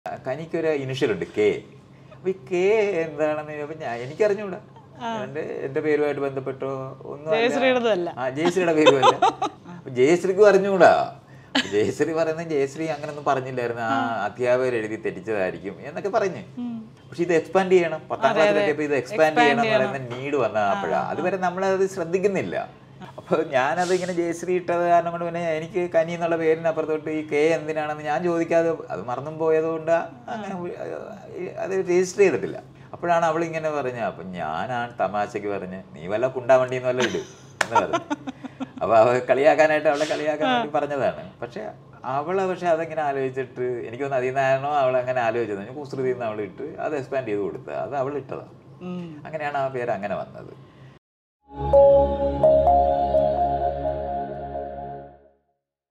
കനിക്കൊരു initial ഉണ്ട് K അപ്പൊ ഈ കെ എന്താണെന്ന് ചോദിച്ചപ്പോ ഞാൻ എനിക്കറിഞ്ഞൂടാ എന്റെ എന്റെ പേരുമായിട്ട് ബന്ധപ്പെട്ടോ ഒന്നും അല്ല. ജയശ്രീയുടേതുമല്ല. ആ ജയശ്രീയുടെ പേരുമല്ല അപ്പൊ ജയശ്രീക്കും അറിഞ്ഞൂടാ ജയശ്രീ പറയുന്നത് ജയശ്രീ അങ്ങനൊന്നും പറഞ്ഞില്ലായിരുന്നു ആ അധ്യാപകർ എഴുതി തെറ്റിച്ചതായിരിക്കും എന്നൊക്കെ പറഞ്ഞു പക്ഷെ ഇത് എക്സ്പാൻഡ് ചെയ്യണം പത്താം ക്ലാസ്സിലെത്തിയപ്പോ ഇത് എക്സ്പാൻഡ് ചെയ്യണം എന്ന് പറയുന്ന നീഡ് വന്ന അപ്പോഴാ അതുവരെ നമ്മളത് ശ്രദ്ധിക്കുന്നില്ല അപ്പൊ ഞാനത് ഇങ്ങനെ ജയശ്രീ ഇട്ടത് കാരണം കൊണ്ട് പിന്നെ എനിക്ക് കനി എന്നുള്ള പേരിന് അപ്പുറത്തോട്ട് ഈ കെ എന്തിനാണെന്ന് ഞാൻ ചോദിക്കാതെ അത് മറന്നും പോയതുകൊണ്ട് അങ്ങനെ ഉ- അത് രജിസ്റ്റർ ചെയ്തിട്ടില്ല അപ്പോഴാണ് അവൾ ഇങ്ങനെ പറഞ്ഞ അപ്പൊ ഞാനാണ് തമാശക്ക് പറഞ്ഞ് നീ വല്ല കുണ്ടാ വണ്ടിന്ന് വല്ല ഇടും എന്ന് പറഞ്ഞു അപ്പൊ അവ കളിയാക്കാനായിട്ട് അവളെ കളിയാക്കാൻ വേണ്ടി പറഞ്ഞതാണ് പക്ഷെ അവളെ പക്ഷെ അതെങ്ങനെ ആലോചിച്ചിട്ട് എനിക്ക് തോന്നുന്നു അതിൽ നിന്നാണോ അവൾ അങ്ങനെ ആലോചിച്ചത് ഞാൻ കുസൃതിയിൽ നിന്ന് അവൾ ഇട്ട് അത് എക്സ്പാൻഡ് ചെയ്ത് കൊടുത്തത് അത് അവൾ ഇട്ടതാണ് ഉം. അങ്ങനെയാണ് ആ പേര് അങ്ങനെ വന്നത്